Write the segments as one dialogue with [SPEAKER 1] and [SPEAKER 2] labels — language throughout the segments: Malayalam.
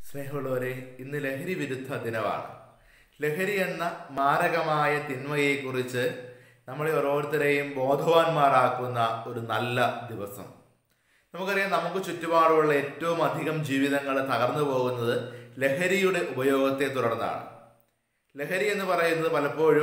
[SPEAKER 1] സ്നേഹമുള്ളവരെ ഇന്ന് ലഹരി വിരുദ്ധ ദിനമാണ് ലഹരി എന്ന മാരകമായ തിന്മയെക്കുറിച്ച് നമ്മളെ ഓരോരുത്തരെയും ബോധവാന്മാരാക്കുന്ന ഒരു നല്ല ദിവസം നമുക്കറിയാം നമുക്ക് ചുറ്റുപാടുമുള്ള ഏറ്റവും അധികം ജീവിതങ്ങൾ തകർന്നു പോകുന്നത് ലഹരിയുടെ ഉപയോഗത്തെ തുടർന്നാണ് ലഹരി എന്ന് പറയുന്നത് പലപ്പോഴും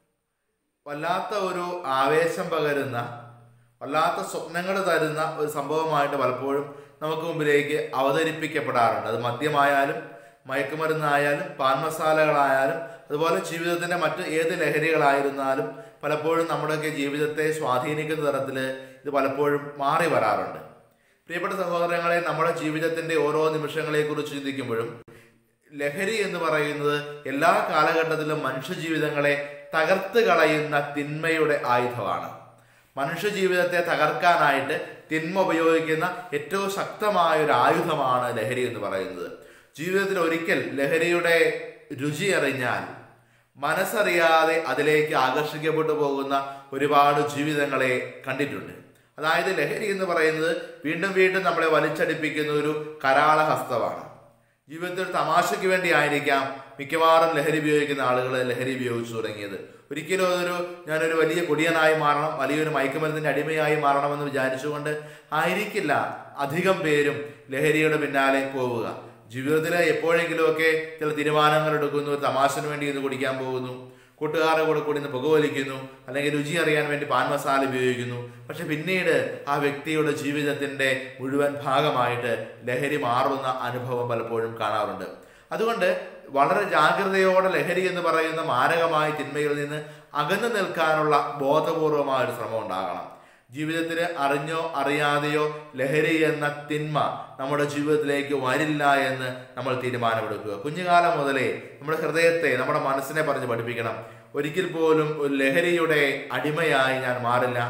[SPEAKER 1] വല്ലാത്ത ഒരു ആവേശം പകരുന്ന വല്ലാത്ത സ്വപ്നങ്ങൾ തരുന്ന ഒരു സംഭവമായിട്ട് പലപ്പോഴും നമുക്ക് മുമ്പിലേക്ക് അവതരിപ്പിക്കപ്പെടാറുണ്ട് അത് മദ്യമായാലും മയക്കുമരുന്നായാലും പാൻ മസാലകളായാലും അതുപോലെ ജീവിതത്തിൻ്റെ മറ്റ് ഏത് ലഹരികളായിരുന്നാലും പലപ്പോഴും നമ്മുടെയൊക്കെ ജീവിതത്തെ സ്വാധീനിക്കുന്ന തരത്തിൽ ഇത് പലപ്പോഴും മാറി വരാറുണ്ട് പ്രിയപ്പെട്ട സഹോദരങ്ങളെ നമ്മുടെ ജീവിതത്തിൻ്റെ ഓരോ നിമിഷങ്ങളെക്കുറിച്ച് ചിന്തിക്കുമ്പോഴും ലഹരി എന്ന് പറയുന്നത് എല്ലാ കാലഘട്ടത്തിലും മനുഷ്യജീവിതങ്ങളെ തകർത്ത് കളയുന്ന തിന്മയുടെ ആയുധമാണ് മനുഷ്യജീവിതത്തെ തകർക്കാനായിട്ട് തിന്മ ഉപയോഗിക്കുന്ന ഏറ്റവും ശക്തമായ ഒരു ആയുധമാണ് ലഹരി എന്ന് പറയുന്നത് ജീവിതത്തിൽ ഒരിക്കൽ ലഹരിയുടെ രുചി അറിഞ്ഞാൽ മനസ്സറിയാതെ അതിലേക്ക് ആകർഷിക്കപ്പെട്ടു പോകുന്ന ഒരുപാട് ജീവിതങ്ങളെ കണ്ടിട്ടുണ്ട് അതായത് ലഹരി എന്ന് പറയുന്നത് വീണ്ടും വീണ്ടും നമ്മളെ വലിച്ചടിപ്പിക്കുന്ന ഒരു കരാളഹസ്തമാണ് ജീവിതത്തിൽ ഒരു തമാശയ്ക്ക് വേണ്ടി ആയിരിക്കാം മിക്കവാറും ലഹരി ഉപയോഗിക്കുന്ന ആളുകൾ ലഹരി ഉപയോഗിച്ചു തുടങ്ങിയത് ഒരിക്കലും അതൊരു ഞാനൊരു വലിയ കൊടിയനായി മാറണം വലിയൊരു മയക്കുമരുന്നിന്റെ അടിമയായി മാറണമെന്ന് വിചാരിച്ചുകൊണ്ട് ആയിരിക്കില്ല അധികം പേരും ലഹരിയുടെ പിന്നാലെ പോവുക ജീവിതത്തിൽ എപ്പോഴെങ്കിലുമൊക്കെ ചില തീരുമാനങ്ങൾ എടുക്കുന്നു ഒരു തമാശന് വേണ്ടി ഇത് കുടിക്കാൻ പോകുന്നു കൂട്ടുകാരുടെ കൂടെ കൂടി ഇന്ന് പുകവലിക്കുന്നു അല്ലെങ്കിൽ രുചി അറിയാൻ വേണ്ടി പാൻ മസാല ഉപയോഗിക്കുന്നു പക്ഷെ പിന്നീട് ആ വ്യക്തിയുടെ ജീവിതത്തിന്റെ മുഴുവൻ ഭാഗമായിട്ട് ലഹരി മാറുന്ന അനുഭവം പലപ്പോഴും കാണാറുണ്ട് അതുകൊണ്ട് വളരെ ജാഗ്രതയോടെ ലഹരി എന്ന് പറയുന്ന മാരകമായ തിന്മയിൽ നിന്ന് അകന്നു നിൽക്കാനുള്ള ബോധപൂർവമായ ഒരു ശ്രമം ഉണ്ടാകണം ജീവിതത്തിൽ അറിഞ്ഞോ അറിയാതെയോ ലഹരി എന്ന തിന്മ നമ്മുടെ ജീവിതത്തിലേക്ക് വരില്ല എന്ന് നമ്മൾ തീരുമാനമെടുക്കുക കുഞ്ഞുകാലം മുതലേ നമ്മുടെ ഹൃദയത്തെ നമ്മുടെ മനസ്സിനെ പറഞ്ഞ് പഠിപ്പിക്കണം ഒരിക്കൽ പോലും ഒരു ലഹരിയുടെ അടിമയായി ഞാൻ മാറില്ല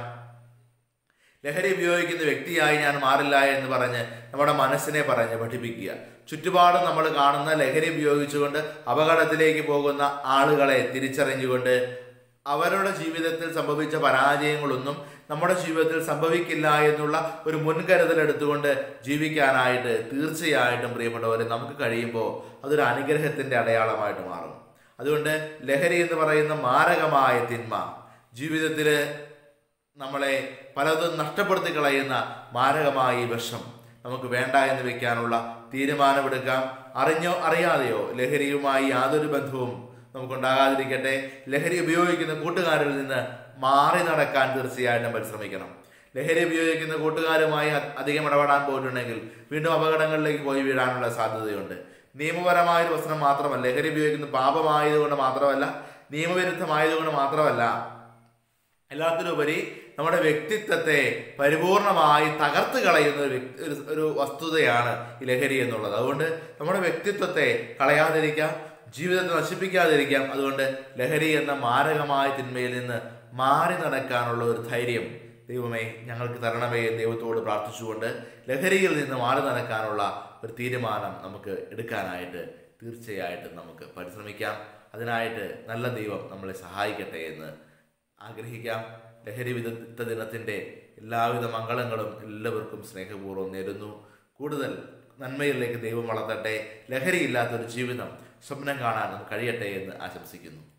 [SPEAKER 1] ലഹരി ഉപയോഗിക്കുന്ന വ്യക്തിയായി ഞാൻ മാറില്ല എന്ന് പറഞ്ഞ് നമ്മുടെ മനസ്സിനെ പറഞ്ഞ് പഠിപ്പിക്കുക ചുറ്റുപാടും നമ്മൾ കാണുന്ന ലഹരി ഉപയോഗിച്ചുകൊണ്ട് അപകടത്തിലേക്ക് പോകുന്ന ആളുകളെ തിരിച്ചറിഞ്ഞുകൊണ്ട് അവരുടെ ജീവിതത്തിൽ സംഭവിച്ച പരാജയങ്ങളൊന്നും നമ്മുടെ ജീവിതത്തിൽ സംഭവിക്കില്ല എന്നുള്ള ഒരു മുൻകരുതൽ എടുത്തുകൊണ്ട് ജീവിക്കാനായിട്ട് തീർച്ചയായിട്ടും പ്രിയപ്പെട്ടവരെ നമുക്ക് കഴിയുമ്പോൾ അതൊരു അനുഗ്രഹത്തിന്റെ അടയാളമായിട്ട് മാറും അതുകൊണ്ട് ലഹരി എന്ന് പറയുന്ന മാരകമായ തിന്മ ജീവിതത്തിൽ നമ്മളെ പലതും നഷ്ടപ്പെടുത്തി കളയുന്ന മാരകമായ ഈ വിഷം നമുക്ക് വേണ്ട എന്ന് വെക്കാനുള്ള തീരുമാനമെടുക്കാം അറിഞ്ഞോ അറിയാതെയോ ലഹരിയുമായി യാതൊരു ബന്ധവും നമുക്കുണ്ടാകാതിരിക്കട്ടെ ലഹരി ഉപയോഗിക്കുന്ന കൂട്ടുകാരിൽ നിന്ന് മാറി നടക്കാൻ തീർച്ചയായിട്ടും പരിശ്രമിക്കണം ലഹരി ഉപയോഗിക്കുന്ന കൂട്ടുകാരുമായി അധികം ഇടപെടാൻ പോയിട്ടുണ്ടെങ്കിൽ വീണ്ടും അപകടങ്ങളിലേക്ക് പോയി വീഴാനുള്ള സാധ്യതയുണ്ട് നിയമപരമായ ഒരു പ്രശ്നം മാത്രമല്ല ലഹരി ഉപയോഗിക്കുന്ന പാപമായതുകൊണ്ട് മാത്രമല്ല നിയമവിരുദ്ധമായതുകൊണ്ട് മാത്രമല്ല എല്ലാത്തിനുപരി നമ്മുടെ വ്യക്തിത്വത്തെ പരിപൂർണമായി തകർത്ത് കളയുന്ന ഒരു വ്യക്തി ഒരു ഒരു വസ്തുതയാണ് ഈ ലഹരി എന്നുള്ളത് അതുകൊണ്ട് നമ്മുടെ വ്യക്തിത്വത്തെ കളയാതിരിക്കാം ജീവിതത്തെ നശിപ്പിക്കാതിരിക്കാം അതുകൊണ്ട് ലഹരി എന്ന മാരകമായ തിന്മയിൽ നിന്ന് മാറി നടക്കാനുള്ള ഒരു ധൈര്യം ദൈവമേ ഞങ്ങൾക്ക് തരണമേ എന്ന് ദൈവത്തോട് പ്രാർത്ഥിച്ചുകൊണ്ട് ലഹരിയിൽ നിന്ന് മാറി നടക്കാനുള്ള ഒരു തീരുമാനം നമുക്ക് എടുക്കാനായിട്ട് തീർച്ചയായിട്ടും നമുക്ക് പരിശ്രമിക്കാം അതിനായിട്ട് നല്ല ദൈവം നമ്മളെ സഹായിക്കട്ടെ എന്ന് ആഗ്രഹിക്കാം ലഹരി വിദഗ്ധ ദിനത്തിൻ്റെ എല്ലാവിധ മംഗളങ്ങളും എല്ലാവർക്കും സ്നേഹപൂർവ്വം നേരുന്നു കൂടുതൽ നന്മയിലേക്ക് ദൈവം വളർത്തട്ടെ ലഹരിയില്ലാത്തൊരു ജീവിതം സ്വപ്നം കാണാൻ കഴിയട്ടെ എന്ന് ആശംസിക്കുന്നു